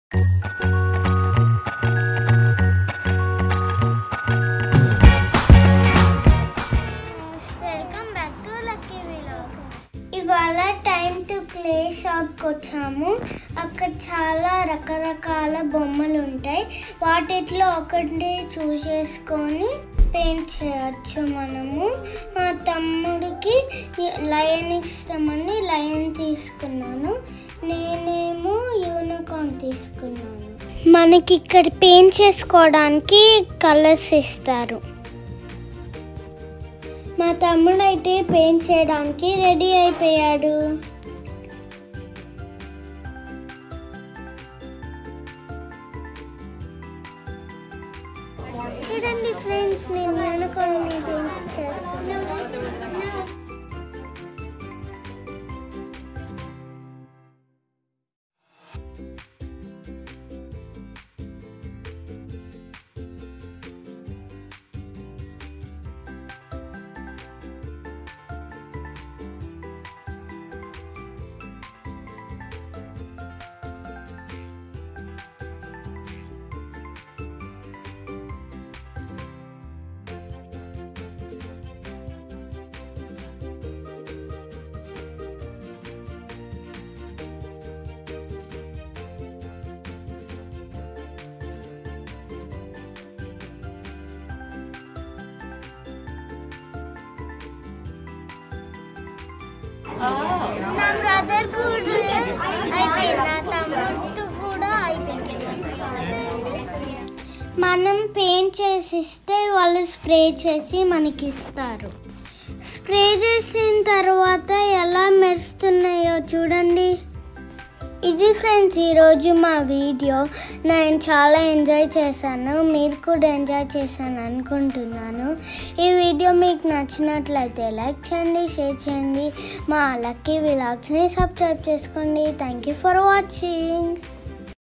welcome back to lucky vlog ఇవాళ time to play షాప్కి వచ్చాము అక్కడ చాలా రకరకాల బొమ్మలు ఉంటాయి వాటిలో ఒకటి చూసేసుకొని పెయింట్ చేయొచ్చు మనము మా తమ్ముడికి లయన్ ఇష్టమని లయన్ తీసుకున్నాను నేనేమో యూనికార్న్ తీసుకున్నాను మనకి ఇక్కడ పెయింట్ చేసుకోవడానికి కలర్స్ ఇస్తారు మా తమ్ముడు అయితే పెయింట్ చేయడానికి రెడీ అయిపోయాడు చూడండి ఫ్రెండ్స్ నేను అనుకోని పెయింట్ చేస్తాను నా బ్రదర్ కూడా అయిపోయింది నా తమ్ముడు కూడా అయిపోయింది మనం పెయింట్ చేసి ఇస్తే వాళ్ళు స్ప్రే చేసి మనకి ఇస్తారు స్ప్రే చేసిన తర్వాత ఎలా మెరుస్తున్నాయో చూడండి ఇది ఫ్రెండ్స్ ఈరోజు మా వీడియో నేను చాలా ఎంజాయ్ చేశాను మీరు కూడా ఎంజాయ్ చేశాను అనుకుంటున్నాను ఈ వీడియో మీకు నచ్చినట్లయితే లైక్ చేయండి షేర్ చేయండి మా లక్కీ విలాగ్స్ని సబ్స్క్రైబ్ చేసుకోండి థ్యాంక్ యూ ఫర్ వాచింగ్